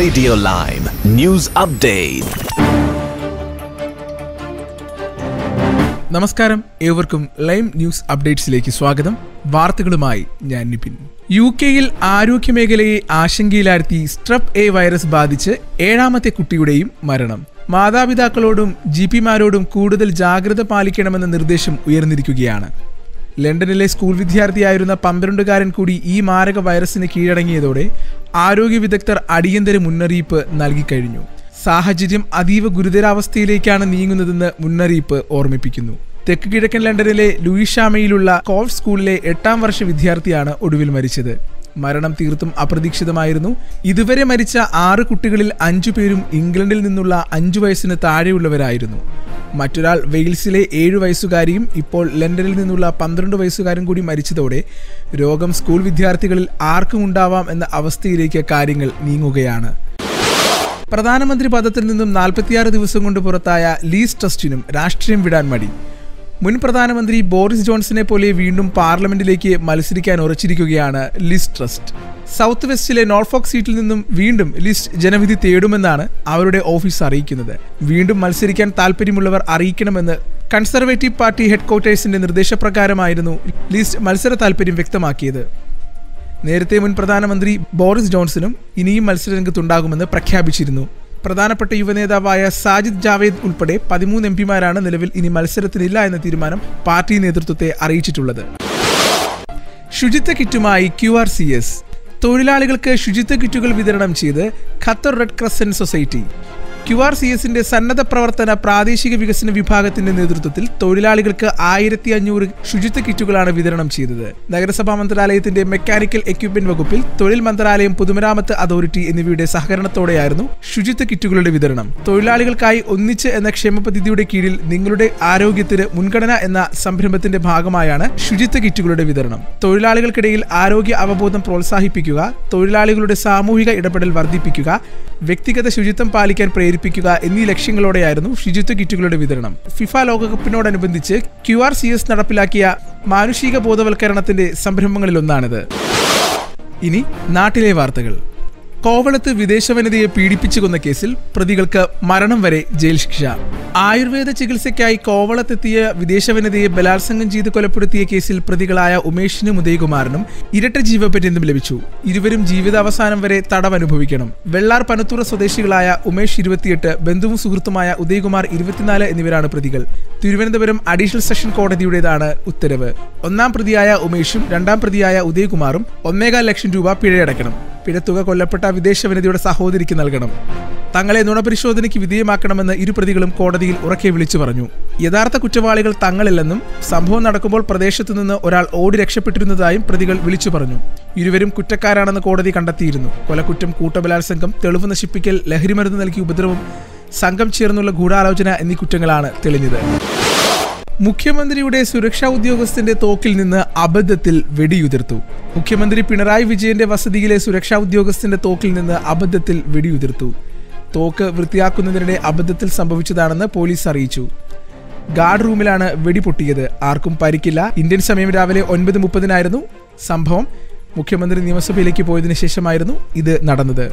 Radio Lime News Update. നമസ്കാരം ഏവർക്കും lime news അപ്ഡേറ്റ്സിലേക്ക് സ്വാഗതം വാർത്തകളുമായി ഞാൻ നിപിൻ യു കെയിൽ ആരോഗ്യമേഖലയെ ആശങ്കയിലാഴ്ത്തി സ്ട്രപ്പ് എ വൈറസ് ബാധിച്ച് ഏഴാമത്തെ കുട്ടിയുടെയും മരണം മാതാപിതാക്കളോടും ജി പിമാരോടും കൂടുതൽ ജാഗ്രത പാലിക്കണമെന്ന നിർദ്ദേശം ഉയർന്നിരിക്കുകയാണ് ലണ്ടനിലെ സ്കൂൾ വിദ്യാർത്ഥിയായിരുന്ന പന്ത്രണ്ടുകാരൻ കൂടി ഈ മാരക വൈറസിന് കീഴടങ്ങിയതോടെ ആരോഗ്യ വിദഗ്ധർ അടിയന്തര മുന്നറിയിപ്പ് നൽകിക്കഴിഞ്ഞു സാഹചര്യം അതീവ ഗുരുതരാവസ്ഥയിലേക്കാണ് നീങ്ങുന്നതെന്ന് മുന്നറിയിപ്പ് ഓർമ്മിപ്പിക്കുന്നു തെക്ക് കിഴക്കൻ ലണ്ടനിലെ ലൂയിഷാമയിലുള്ള കോഫ് സ്കൂളിലെ എട്ടാം വർഷ വിദ്യാർത്ഥിയാണ് ഒടുവിൽ മരിച്ചത് മരണം തീർത്തും അപ്രതീക്ഷിതമായിരുന്നു ഇതുവരെ മരിച്ച ആറ് കുട്ടികളിൽ അഞ്ചു പേരും ഇംഗ്ലണ്ടിൽ നിന്നുള്ള അഞ്ചു വയസ്സിന് താഴെയുള്ളവരായിരുന്നു മറ്റൊരാൾ വെയിൽസിലെ ഏഴു വയസ്സുകാരിയും ഇപ്പോൾ ലണ്ടനിൽ നിന്നുള്ള പന്ത്രണ്ട് വയസ്സുകാരും കൂടി മരിച്ചതോടെ രോഗം സ്കൂൾ വിദ്യാർത്ഥികളിൽ ആർക്കും ഉണ്ടാവാം എന്ന അവസ്ഥയിലേക്ക് കാര്യങ്ങൾ നീങ്ങുകയാണ് പ്രധാനമന്ത്രി പദത്തിൽ നിന്നും നാൽപ്പത്തിയാറ് ദിവസം കൊണ്ട് പുറത്തായ ലീസ് ട്രസ്റ്റിനും രാഷ്ട്രീയം വിടാൻ മടി മുൻ പ്രധാനമന്ത്രി ബോറിസ് ജോൺസനെ പോലെ വീണ്ടും പാർലമെന്റിലേക്ക് മത്സരിക്കാൻ ഉറച്ചിരിക്കുകയാണ് ലിസ് ട്രസ്റ്റ് സൗത്ത് വെസ്റ്റിലെ നോർഫോക്ക് സീറ്റിൽ നിന്നും വീണ്ടും ലിസ്റ്റ് ജനവിധി തേടുമെന്നാണ് അവരുടെ ഓഫീസ് അറിയിക്കുന്നത് വീണ്ടും മത്സരിക്കാൻ താല്പര്യമുള്ളവർ അറിയിക്കണമെന്ന് കൺസർവേറ്റീവ് പാർട്ടി ഹെഡ്ക്വാർട്ടേഴ്സിന്റെ നിർദ്ദേശപ്രകാരമായിരുന്നു ലിസ്റ്റ് മത്സര താല്പര്യം വ്യക്തമാക്കിയത് നേരത്തെ മുൻ പ്രധാനമന്ത്രി ബോറിസ് ജോൺസണും ഇനിയും മത്സരരംഗത്തുണ്ടാകുമെന്ന് പ്രഖ്യാപിച്ചിരുന്നു പ്രധാനപ്പെട്ട യുവനേതാവായ സാജിദ് ജാവേദ് ഉൾപ്പെടെ പതിമൂന്ന് എം പിമാരാണ് നിലവിൽ ഇനി മത്സരത്തിനില്ല എന്ന തീരുമാനം പാർട്ടി നേതൃത്വത്തെ അറിയിച്ചിട്ടുള്ളത് ശുചിത്വ കിറ്റുമായി ക്യു ആർ സി എസ് തൊഴിലാളികൾക്ക് ശുചിത്വ കിറ്റുകൾ വിതരണം ചെയ്ത് Qatar red crescent society Q R C എസിന്റെ സന്നദ്ധ പ്രവർത്തന പ്രാദേശിക വികസന വിഭാഗത്തിന്റെ നേതൃത്വത്തിൽ തൊഴിലാളികൾക്ക് ആയിരത്തി അഞ്ഞൂറ് ശുചിത്വ കിറ്റുകളാണ് വിതരണം ചെയ്തത് നഗരസഭാ മന്ത്രാലയത്തിന്റെ മെക്കാനിക്കൽ എക്യുപ്മെന്റ് വകുപ്പിൽ തൊഴിൽ മന്ത്രാലയം പൊതുമരാമത്ത് അതോറിറ്റി എന്നിവയുടെ സഹകരണത്തോടെയായിരുന്നു ശുചിത്വ കിറ്റുകളുടെ വിതരണം തൊഴിലാളികൾക്കായി ഒന്നിച്ച് എന്ന ക്ഷേമ പദ്ധതിയുടെ കീഴിൽ നിങ്ങളുടെ ആരോഗ്യത്തിന് മുൻഗണന എന്ന സംരംഭത്തിന്റെ ഭാഗമായാണ് ശുചിത്വ കിറ്റുകളുടെ വിതരണം തൊഴിലാളികൾക്കിടയിൽ ആരോഗ്യ അവബോധം പ്രോത്സാഹിപ്പിക്കുക തൊഴിലാളികളുടെ സാമൂഹിക ഇടപെടൽ വർദ്ധിപ്പിക്കുക വ്യക്തിഗത ശുചിത്വം പാലിക്കാൻ പ്രേരിപ്പിക്കുക എന്നീ ലക്ഷ്യങ്ങളോടെയായിരുന്നു ശുചിത്വ കിറ്റുകളുടെ വിതരണം ഫിഫ ലോകകപ്പിനോടനുബന്ധിച്ച് ക്യു ആർ സി എസ് നടപ്പിലാക്കിയ മാനുഷിക ബോധവൽക്കരണത്തിന്റെ സംരംഭങ്ങളിലൊന്നാണിത് ഇനി നാട്ടിലെ വാർത്തകൾ കോവളത്ത് വിദേശ വനിതയെ പീഡിപ്പിച്ചു കൊന്ന കേസിൽ പ്രതികൾക്ക് മരണം വരെ ജയിൽ ശിക്ഷ ആയുർവേദ ചികിത്സയ്ക്കായി കോവളത്തെത്തിയ വിദേശ വനിതയെ ബലാത്സംഗം ചെയ്ത് കൊലപ്പെടുത്തിയ കേസിൽ പ്രതികളായ ഉമേഷിനും ഉദയകുമാറിനും ഇരട്ട ജീവപര്യന്തം ലഭിച്ചു ഇരുവരും ജീവിതാവസാനം വരെ തടവ് അനുഭവിക്കണം വെള്ളാർ പനത്തൂറ സ്വദേശികളായ ഉമേഷ് ഇരുപത്തിയെട്ട് ബന്ധുവും സുഹൃത്തുമായ ഉദയകുമാർ ഇരുപത്തിനാല് എന്നിവരാണ് പ്രതികൾ തിരുവനന്തപുരം അഡീഷണൽ സെഷൻ കോടതിയുടേതാണ് ഉത്തരവ് ഒന്നാം പ്രതിയായ ഉമേഷും രണ്ടാം പ്രതിയായ ഉദയകുമാറും ഒന്നേകാൽ ലക്ഷം രൂപ പിഴയടക്കണം പിഴത്തുക കൊല്ലപ്പെട്ട വിദേശ വനിതയുടെ സഹോദരിക്ക് നൽകണം തങ്ങളെ നുണപരിശോധനയ്ക്ക് വിധേയമാക്കണമെന്ന് ഇരു പ്രതികളും കോടതിയിൽ ഉറക്കെ വിളിച്ചു പറഞ്ഞു യഥാർത്ഥ കുറ്റവാളികൾ തങ്ങളില്ലെന്നും സംഭവം നടക്കുമ്പോൾ പ്രദേശത്തു നിന്ന് ഒരാൾ ഓടി രക്ഷപ്പെട്ടിരുന്നതായും പ്രതികൾ വിളിച്ചു പറഞ്ഞു ഇരുവരും കുറ്റക്കാരാണെന്ന് കോടതി കണ്ടെത്തിയിരുന്നു കൊലക്കുറ്റം കൂട്ടബലാത്സംഗം തെളിവ് നശിപ്പിക്കൽ ലഹരിമരുന്ന് നൽകി ഉപദ്രവം സംഘം ചേർന്നുള്ള ഗൂഢാലോചന എന്നീ കുറ്റങ്ങളാണ് തെളിഞ്ഞത് മുഖ്യമന്ത്രിയുടെ സുരക്ഷാ ഉദ്യോഗസ്ഥന്റെ തോക്കിൽ നിന്ന് അബദ്ധത്തിൽ വെടിയുതിർത്തു മുഖ്യമന്ത്രി പിണറായി വിജയന്റെ വസതിയിലെ സുരക്ഷാ ഉദ്യോഗസ്ഥന്റെ തോക്കിൽ നിന്ന് അബദ്ധത്തിൽ വെടിയുതിർത്തു തോക്ക് വൃത്തിയാക്കുന്നതിനിടെ അബദ്ധത്തിൽ സംഭവിച്ചതാണെന്ന് പോലീസ് അറിയിച്ചു ഗാർഡ് റൂമിലാണ് വെടിപൊട്ടിയത് ആർക്കും പരിക്കില്ല ഇന്ത്യൻ സമയം രാവിലെ ഒൻപത് മുപ്പതിനായിരുന്നു സംഭവം മുഖ്യമന്ത്രി നിയമസഭയിലേക്ക് പോയതിനു ശേഷമായിരുന്നു ഇത് നടന്നത്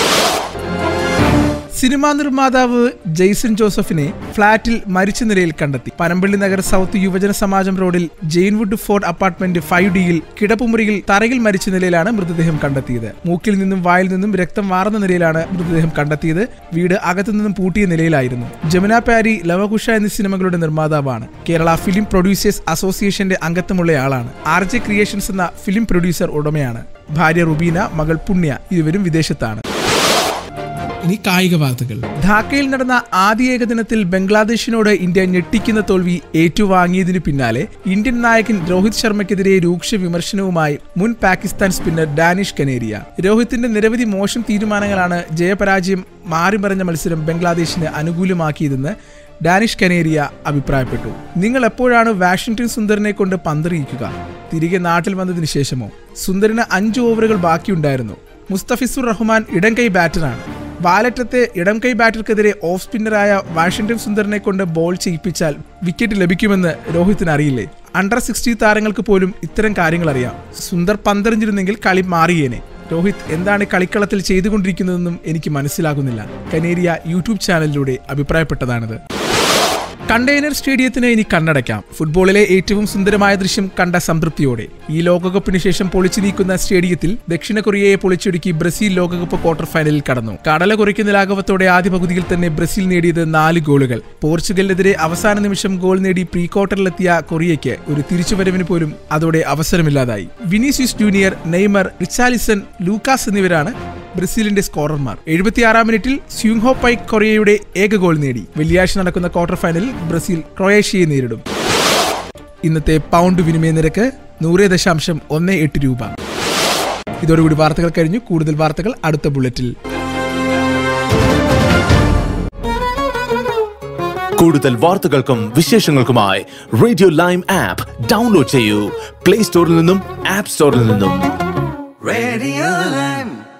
സിനിമാ നിർമ്മാതാവ് ജെയ്സൺ ജോസഫിനെ ഫ്ളാറ്റിൽ മരിച്ച നിലയിൽ കണ്ടെത്തി പനമ്പള്ളി നഗർ സൗത്ത് യുവജന സമാജം റോഡിൽ ജെയിൻവുഡ് ഫോർഡ് അപ്പാർട്ട്മെന്റ് ഫൈവ് ഡിയിൽ കിടപ്പുമുറിയിൽ തറയിൽ മരിച്ച നിലയിലാണ് മൃതദേഹം കണ്ടെത്തിയത് മൂക്കിൽ നിന്നും വായിൽ നിന്നും രക്തം വാർന്ന നിലയിലാണ് മൃതദേഹം കണ്ടെത്തിയത് വീട് അകത്തു നിന്നും പൂട്ടിയ നിലയിലായിരുന്നു ജമുന പാരി ലവകുഷ എന്നീ സിനിമകളുടെ നിർമ്മാതാവാണ് കേരള ഫിലിം പ്രൊഡ്യൂസേഴ്സ് അസോസിയേഷന്റെ അംഗത്വമുള്ളയാളാണ് ആർ ജെ ക്രിയേഷൻസ് എന്ന ഫിലിം പ്രൊഡ്യൂസർ ഉടമയാണ് ഭാര്യ റുബീന മകൾ പുണ്യ ഇരുവരും വിദേശത്താണ് ഇനി കായിക വാർത്തകൾ ധാക്കയിൽ നടന്ന ആദ്യ ഏകദിനത്തിൽ ബംഗ്ലാദേശിനോട് ഇന്ത്യ ഞെട്ടിക്കുന്ന തോൽവി ഏറ്റുവാങ്ങിയതിനു പിന്നാലെ ഇന്ത്യൻ നായകൻ രോഹിത് ശർമ്മയ്ക്കെതിരെ രൂക്ഷ വിമർശനവുമായി മുൻ പാകിസ്ഥാൻ സ്പിന്നർ ഡാനിഷ് കനേരിയ രോഹിത്തിന്റെ നിരവധി മോശം തീരുമാനങ്ങളാണ് ജയപരാജയം മാറിമറിഞ്ഞ മത്സരം ബംഗ്ലാദേശിന് അനുകൂലമാക്കിയതെന്ന് ഡാനിഷ് കനേരിയ അഭിപ്രായപ്പെട്ടു നിങ്ങൾ എപ്പോഴാണ് വാഷിംഗ്ടൺ സുന്ദറിനെ കൊണ്ട് പന്തെറിയിക്കുക തിരികെ നാട്ടിൽ വന്നതിന് ശേഷമോ സുന്ദറിന് അഞ്ച് ഓവറുകൾ ബാക്കിയുണ്ടായിരുന്നു മുസ്തഫിസുർ റഹ്മാൻ ഇടംകൈ ബാറ്ററാണ് വാലറ്റത്തെ ഇടം കൈ ബാറ്റർക്കെതിരെ ഓഫ് സ്പിന്നറായ വാഷിംഗ്ടൺ സുന്ദറിനെ കൊണ്ട് ബോൾ ചെയ്യിപ്പിച്ചാൽ വിക്കറ്റ് ലഭിക്കുമെന്ന് രോഹിത്തിന് അറിയില്ലേ അണ്ടർ സിക്സ്റ്റി താരങ്ങൾക്ക് പോലും ഇത്തരം കാര്യങ്ങൾ അറിയാം സുന്ദർ പന്തെറിഞ്ഞിരുന്നെങ്കിൽ കളി മാറിയേനെ രോഹിത് എന്താണ് കളിക്കളത്തിൽ ചെയ്തുകൊണ്ടിരിക്കുന്നതെന്നും എനിക്ക് മനസ്സിലാകുന്നില്ല കനേരിയ യൂട്യൂബ് ചാനലിലൂടെ അഭിപ്രായപ്പെട്ടതാണിത് കണ്ടെയ്നർ സ്റ്റേഡിയത്തിന് ഇനി കണ്ണടയ്ക്കാം ഫുട്ബോളിലെ ഏറ്റവും സുന്ദരമായ ദൃശ്യം കണ്ട സംതൃപ്തിയോടെ ഈ ലോകകപ്പിന് ശേഷം പൊളിച്ചു നീക്കുന്ന സ്റ്റേഡിയത്തിൽ ദക്ഷിണ കൊറിയയെ പൊളിച്ചൊടുക്കി ബ്രസീൽ ലോകകപ്പ് ക്വാർട്ടർ ഫൈനലിൽ കടന്നു കടല കുറിക്കുന്ന ലാഘവത്തോടെ ആദ്യ പകുതിയിൽ തന്നെ ബ്രസീൽ നേടിയത് നാല് ഗോളുകൾ പോർച്ചുഗലിനെതിരെ അവസാന നിമിഷം ഗോൾ നേടി പ്രീ ക്വാർട്ടറിലെത്തിയ കൊറിയയ്ക്ക് ഒരു തിരിച്ചുവരവിന് പോലും അതോടെ അവസരമില്ലാതായി Vinicius Junior Neymar Richarlison Lucas എന്നിവരാണ് ബ്രസീലിന്റെ സ്കോറർമാർ എഴുപത്തിയാറാം മിനിറ്റിൽ സ്യൂങ്ഹോ പൈക്ക് കൊറിയയുടെ ഏക ഗോൾ നേടി വെള്ളിയാഴ്ച നടക്കുന്ന ക്വാർട്ടർ ഫൈനലിൽ ബ്രസീൽ ക്രൊയേഷ്യയെ നേരിടും ഇന്നത്തെ പൗണ്ട് വിനിമയ നിരക്ക് നൂറ് ദശാംശം ഒന്ന് എട്ട് രൂപ ഇതോടുകൂടി വാർത്തകൾ കഴിഞ്ഞു കൂടുതൽ വാർത്തകൾ അടുത്ത ബുള്ളറ്റിൽ കൂടുതൽ വാർത്തകൾക്കും വിശേഷങ്ങൾക്കുമായി റേഡിയോ ലൈം ആപ്പ് ഡൗൺലോഡ് ചെയ്യൂ പ്ലേ സ്റ്റോറിൽ നിന്നും ആപ്പ് സ്റ്റോറിൽ നിന്നും Radio Lime.